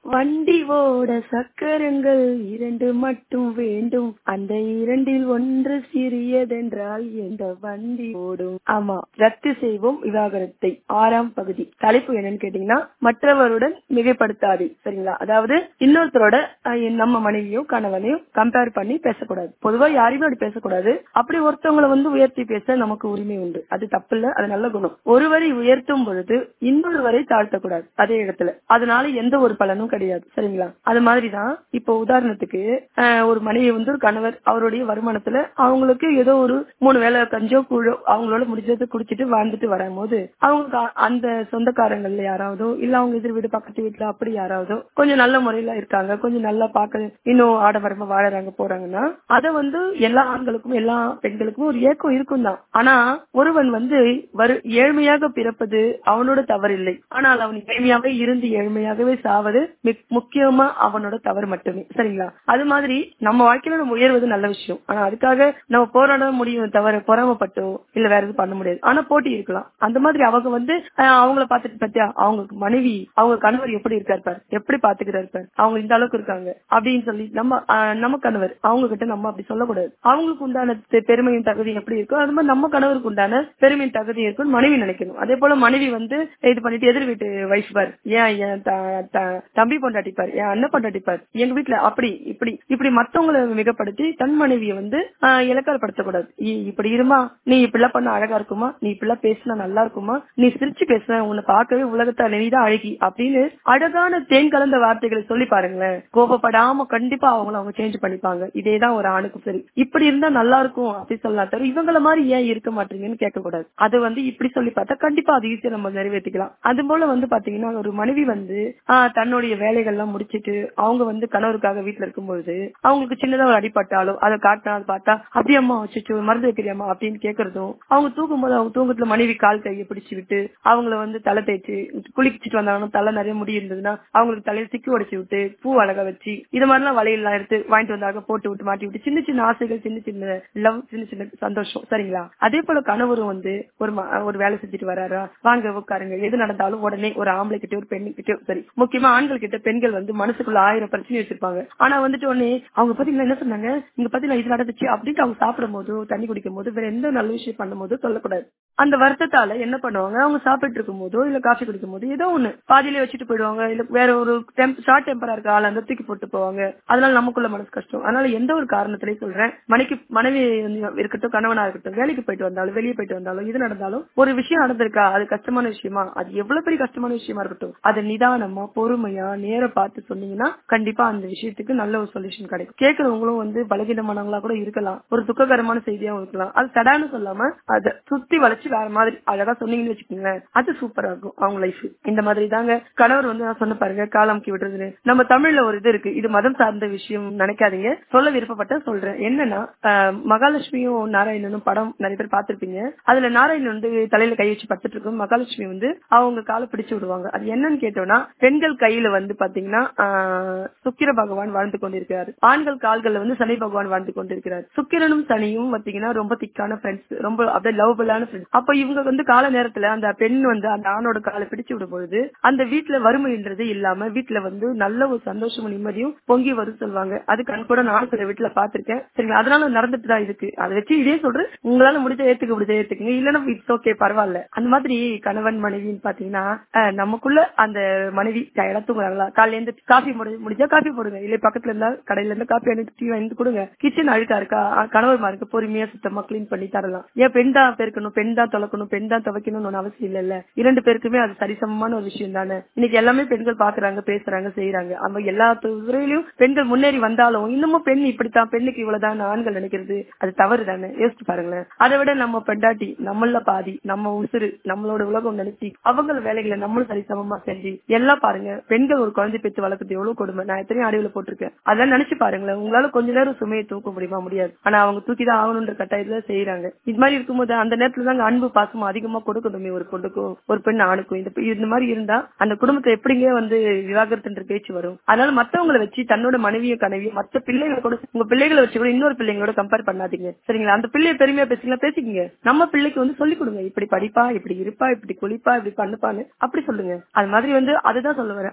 வண்டி ஓட சக்கரங்கள் இரண்டு மட்டும் வேண்டும் அந்த இரண்டில் ஒன்று சிறியதென்றால் எந்த வண்டி ஓடும் ஆமா ரத்து செய்வோம் விவாகரத்தை ஆறாம் பகுதி தலைப்பு என்னன்னு கேட்டீங்கன்னா மற்றவருடன் மிகைப்படுத்தாதே சரிங்களா அதாவது இன்னொருத்தரோட அஹ், நம்ம மனைவியோ கணவனையோ கம்பேர் பண்ணி பேசக்கூடாது பொதுவா யாரையுமே அப்படி பேசக்கூடாது அப்படி ஒருத்தவங்களை வந்து உயர்த்தி பேச நமக்கு உரிமை உண்டு அது தப்பு இல்ல அது நல்ல குணம் ஒருவரை உயர்த்தும் பொழுது இன்னொருவரை தாழ்த்தக்கூடாது அதே இடத்துல அதனால எந்த ஒரு பலனும் கிடையாது சரிங்களா அது மாதிரிதான் இப்போ உதாரணத்துக்கு அஹ், ஒரு மனைவி வந்து ஒரு கணவர் அவருடைய வருமானத்துல அவங்களுக்கு ஏதோ ஒரு மூணு வேளை கஞ்சோ கூழோ அவங்களோட முடிஞ்சதை குடிச்சிட்டு வாழ்ந்துட்டு வரும்போது அவங்க கா- அந்த சொந்தக்காரங்கள்ல யாராவதோ இல்ல அவங்க எதிர் வீடு பக்கத்து வீட்டுல அப்படி யாராவதோ கொஞ்சம் நல்ல முறையில இருக்காங்க கொஞ்சம் நல்லா பார்க்க இன்னும் ஆடம்பரமா வாழறாங்க போறாங்கன்னா அத வந்து எல்லா ஆண்களுக்கும் எல்லா பெண்களுக்கும் ஒரு ஏக்கம் இருக்கும் தான் ஆனா ஒருவன் வந்து வரு ஏழ்மையாக பிறப்பது அவனோட தவறில்லை ஆனால் அவன் ஏழ்மையாவே இருந்து ஏழ்மையாகவே சாவது மிக்- முக்கியமா அவனோட தவறு மட்டுமே சரிங்களா அது மாதிரி நம்ம வாழ்க்கையில நம்ம உயர்வது நல்ல விஷயம் ஆனா அதுக்காக நம்ம போராட முடியும் தவிர பொறாமப்பட்டோ இல்ல வேற எதுவும் பண்ண முடியாது ஆனா போட்டி இருக்கலாம் அந்த மாதிரி அவங்க வந்து அஹ், அவங்கள பாத்துட்டு பத்தியா அவங்க மனைவி அவங்க கணவர் எப்படி இருக்காரு பாரு எப்படி பாத்துக்கிறாரு பாரு அவங்க இந்த அளவுக்கு இருக்காங்க அப்படின்னு சொல்லி நம்ம அஹ், நம்ம கணவர் அவங்க கிட்ட நம்ம அப்படி சொல்லக்கூடாது அவங்களுக்கு உண்டான தெ- பெருமையும் தகுதி எப்படி இருக்கோ அது மாதிரி நம்ம கணவருக்கு உண்டான பெருமையும் தகுதி இருக்குன்னு மனைவி நினைக்கணும் அதே போல மனைவி வந்து இது பண்ணிட்டு எதிர் வீட்டு வைஃப் பாரு ஏன் என் த- த- தம்பி பொண்டாட்டி பாரு என் அண்ணன் பொண்டாட்டி பாரு எங்க வீட்டுல அப்படி இப்படி இப்படி மத்தவங்களை மிகப்படுத்தி தன் மனைவியை வந்து ஆஹ், இலக்காரப்படுத்தக்கூடாது இ- இப்படி இருமா நீ இப்படிலாம் பண்ண அழகா இருக்குமா நீ இப்படிலாம் பேசினா நல்லா இருக்குமா நீ சிரிச்சு பேசுன உன்னை பார்க்கவே உலகத்தால நீதான் அழகி அப்படின்னு அழகான தேன் கலந்த வார்த்தைகளை சொல்லி பாருங்களேன் கோபப்படாம கண்டிப்பா அவங்கள அவங்க சேஞ்ச் பண்ணிப்பாங்க இதேதான் ஒரு ஆணுக்கும் சரி இப்படி இருந்தா நல்லா இருக்கும் அப்படி சொல்லலாம் தவிர இவங்கள மாதிரி ஏன் இருக்க மாட்டீங்கன்னு கேட்க கூடாது அது வந்து இப்படி சொல்லி பார்த்தா கண்டிப்பா அது ஈஸியா நம்ம நிறைவேற்றிக்கலாம் அது போல வந்து பாத்தீங்கன்னா ஒரு மனைவி வந்து ஆஹ், தன்னுடைய வேலைகள் எல்லாம் முடிச்சிட்டு அவங்க வந்து கணவருக்காக வீட்டுல இருக்கும்பொழுது அவங்களுக்கு சின்னதா ஒரு அடிபட்டாலோ அதை காட்டினா அதை பார்த்தா அப்படியே அம்மா வச்சுச்சு மருந்து வைக்கிறியாமா அப்படின்னு கேக்குறதும் அவங்க தூக்கும் போது அவங்க தூக்கத்துல மனைவி கால் கையை பிடிச்சு விட்டு அவங்கள வந்து தலை தேய்ச்சு குளிச்சிட்டு வந்தாங்கன்னா தலை நிறைய முடி இருந்ததுன்னா அவங்களுக்கு தலையில சிக்கி உடைச்சு விட்டு பூ அழகா வச்சு இது மாதிரிலாம் வளையல்லாம் எடுத்து வாங்கிட்டு வந்தாங்க போட்டு விட்டு மாட்டி விட்டு சின்ன சின்ன ஆசைகள் சின்ன சின்ன லவ் சின்ன சின்ன சந்தோஷம் சரிங்களா அதே போல கணவரும் வந்து ஒரு ம- ஒரு வேலை செஞ்சுட்டு வராரா வாங்க உட்காருங்க எது நடந்தாலும் உடனே ஒரு ஆம்பளை கிட்ட ஒரு பெண்ணு கிட்ட சரி முக்கியமா ஆண்கள் கிட்ட பெண்கள் வந்து மனசுக்குள்ள ஆயிரம் பிரச்சனை வச்சிருப்பாங்க ஆனா வந்துட்டு உடனே அவங்க பாத்தீங்களா என்ன சொன்னாங்க இங்க பாத்தீங்களா இது நடந்துச்சு அப்படின்ட்டு அவங்க சாப்பிடும் போதோ தண்ணி குடிக்கும் போது வேற எந்த நல்ல விஷயம் பண்ணும் போதோ சொல்லக்கூடாது அந்த வருத்தத்தால என்ன பண்ணுவாங்க அவங்க சாப்பிட்டு இருக்கும் போதோ இல்ல காஃபி குடிக்கும் போது ஏதோ ஒண்ணு பாதியிலே வச்சுட்டு போயிடுவாங்க இல்ல வேற ஒரு ஷார்ட் டெம்பரா இருக்க ஆள் அந்த தூக்கி போட்டு போவாங்க அதனால நமக்குள்ள மனசு கஷ்டம் அதனால எந்த ஒரு காரணத்திலையும் சொல்றேன் மனைக்கு மனைவி வந்து இருக்கட்டும் கணவனா இருக்கட்டும் வேலைக்கு போயிட்டு வந்தாலும் வெளியே போயிட்டு வந்தாலும் இது நடந்தாலும் ஒரு விஷயம் நடந்திருக்கா அது கஷ்டமான விஷயமா அது எவ்வளவு பெரிய கஷ்டமான விஷயமா இருக்கட்டும் அதை நிதானமா பொறுமையா நேர பார்த்து சொன்னீங்கன்னா கண்டிப்பா அந்த விஷயத்துக்கு நல்ல ஒரு சொல்யூஷன் கிடைக்கும் கேட்கறவங்களும் வந்து பலகீனமானவங்களா கூட இருக்கலாம் ஒரு துக்ககரமான செய்தியாவும் இருக்கலாம் அது சடான்னு சொல்லாம அதை சுத்தி வளைச்சு வேற மாதிரி அழகா சொன்னீங்கன்னு வச்சுக்கோங்களேன் அது சூப்பரா இருக்கும் அவங்க லைஃப் இந்த மாதிரி தாங்க கணவர் வந்து நான் சொன்ன பாருங்க காலமுக்கி விடுறதுன்னு நம்ம தமிழ்ல ஒரு இது இருக்கு இது மதம் சார்ந்த விஷயம் நினைக்காதீங்க சொல்ல விருப்பப்பட்ட சொல்றேன் என்னன்னா ஆஹ், மகாலட்சுமியும் நாராயணனும் படம் நிறைய பேர் பார்த்திருப்பீங்க அதுல நாராயணன் வந்து தலையில கை வச்சு படுத்துட்டு இருக்கும் மகாலட்சுமி வந்து அவங்க காலை பிடிச்சு விடுவாங்க அது என்னன்னு கேட்டோம்னா பெண்கள் கையில வந்து பாத்தீங்கன்னா ஆஹ், சுக்கிர பகவான் வாழ்ந்து கொண்டிருக்கிறார் ஆண்கள் கால்கள்ல வந்து சனி பகவான் வாழ்ந்து கொண்டிருக்கிறார் சுக்கிரனும் சனியும் பாத்தீங்கன்னா ரொம்ப திக்கான ஃப்ரெண்ட்ஸ் ரொம்ப அப்படியே லவபிளான ஃப்ரெண்ட்ஸ் அப்ப இவங்க வந்து கால நேரத்துல அந்த பெண் வந்து அந்த ஆணோட காலை பிடிச்சு விடும் பொழுது அந்த வீட்டுல வறுமைன்றது இல்லாம வீட்டுல வந்து நல்ல ஒரு சந்தோஷமும் நிம்மதியும் பொங்கி வரும் சொல்லுவாங்க அது கண் கூட நானும் சில வீட்டுல பாத்திருக்கேன் சரிங்களா அதனால நடந்துட்டு தான் இருக்கு அதை வச்சு இதே சொல்றேன் உங்களால முடிஞ்ச ஏத்துக்க முடிஞ்ச ஏத்துக்குங்க இல்லன்னா இட்ஸ் ஓகே பரவாயில்ல அந்த மாதிரி கணவன் மனைவின்னு பாத்தீங்கன்னா அஹ், நமக்குள்ள அந்த மனைவி டயர்டா தூங்குறாங்களா காலையில இருந்து காஃபி முடிஞ்சா காஃபி போடுங்க இல்ல பக்கத்துல இருந்தா கடையில இருந்து காஃபி அனுப்பி டீ வாங்கி கொடுங்க கிச்சன் அழுக்கா இருக்கா அஹ், கணவர்மாருக்கு பொறுமையா சுத்தமா கிளீன் பண்ணி தரலாம் ஏன் பெண் தான் பெருக்கணும் பெண் தான் தொலைக்கணும் பெண் தான் துவைக்கணும்னு ஒண்ணு அவசியம் இல்ல இரண்டு பேருக்குமே அது சரிசமமான ஒரு விஷயம் தானே இன்னைக்கு எல்லாமே பெண்கள் பாக்குறாங்க பேசுறாங்க செய்யறாங்க அவங்க எல்லா துறையிலும் பெண்கள் முன்னேறி வந்தாலும் இன்னமும் பெண் இப்படித்தான் பெண்ணுக்கு இவ்வளவுதான் ஆண்கள் நினைக்கிறது அது தவறு தானே யோசிச்சு பாருங்களேன் அதை விட நம்ம பெண்டாட்டி நம்மள பாதி நம்ம உசுறு நம்மளோட உலகம் நினைச்சு அவங்க வேலைகளை நம்மளும் சரிசமமா செஞ்சு எல்லாம் பாருங்க பெண்கள் ஒரு குழந்தை பெற்று வளர்க்கறது எவ்வளவு கொடுமை நான் எத்தனையும் அடிவுல போட்டிருக்கேன் அதெல்லாம் நினைச்சு பாருங்களேன் உங்களால கொஞ்ச நேரம் சுமையை தூக்க முடியுமா முடியாது ஆனா அவங்க தூக்கிதான் ஆகணும்ன்ற கட்டாயத்துல செய்யறாங்க இது மாதிரி இருக்கும்போது அந்த நேரத்துல தாங்க அன்பு பாசமும் அதிகமா கொடுக்கணுமே ஒரு பொண்ணுக்கும் ஒரு பெண் ஆணுக்கும் இந்த இந்த மாதிரி இருந்தா அந்த குடும்பத்தை எப்படிங்க வந்து விவாகரத்துன்ற பேச்சு வரும் அதனால மத்தவங்களை வச்சு தன்னோட மனைவியோ கனவியோ மத்த பிள்ளைகளை கூட உங்க பிள்ளைகளை வச்சு கூட இன்னொரு பிள்ளைங்களோட கம்பேர் பண்ணாதீங்க சரிங்களா அந்த பிள்ளைய பெருமையா பேசுங்களா பேசிக்கங்க நம்ம பிள்ளைக்கு வந்து சொல்லிக் கொடுங்க இப்படி படிப்பா இப்படி இருப்பா இப்படி குளிப்பா இப்படி பண்ணுப்பான்னு அப்படி சொல்லுங்க அது மாதிரி வந்து அதுதான் சொல்ல வரேன் அதே மாதிரி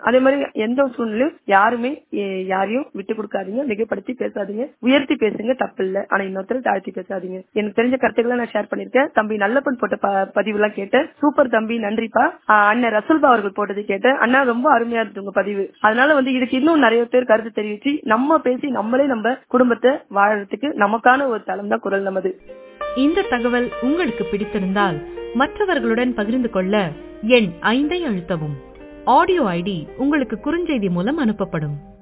எந்த ஒரு சூழ்நிலையும் யாருமே எ- யாரையும் விட்டு கொடுக்காதீங்க மிகப்படுத்தி பேசாதீங்க உயர்த்தி பேசுங்க தப்பு இல்ல ஆனா இன்னொருத்தர் தாழ்த்தி பேசாதீங்க எனக்கு தெரிஞ்ச கருத்துக்களை நான் ஷேர் பண்ணிருக்கேன் தம்பி நல்லப்பன் போட்ட ப- பதிவு எல்லாம் கேட்டேன் சூப்பர் தம்பி நன்றிப்பா ஆஹ் அண்ணன் ரசூல்பா அவர்கள் போட்டது கேட்டேன் அண்ணா ரொம்ப அருமையா இருந்துச்சு உங்க பதிவு அதனால வந்து இதுக்கு இன்னும் நிறைய பேர் கருத்து தெரிவிச்சு நம்ம பேசி நம்மளே நம்ம குடும்பத்தை வாழறதுக்கு நமக்கான ஒரு தளம் தான் குரல் நமது இந்த தகவல் உங்களுக்கு பிடித்திருந்தால் மற்றவர்களுடன் பகிர்ந்து கொள்ள எண் ஐந்தை அழுத்தவும் ஆடியோ ஐடி உங்களுக்கு குறுஞ்செய்தி மூலம் அனுப்பப்படும்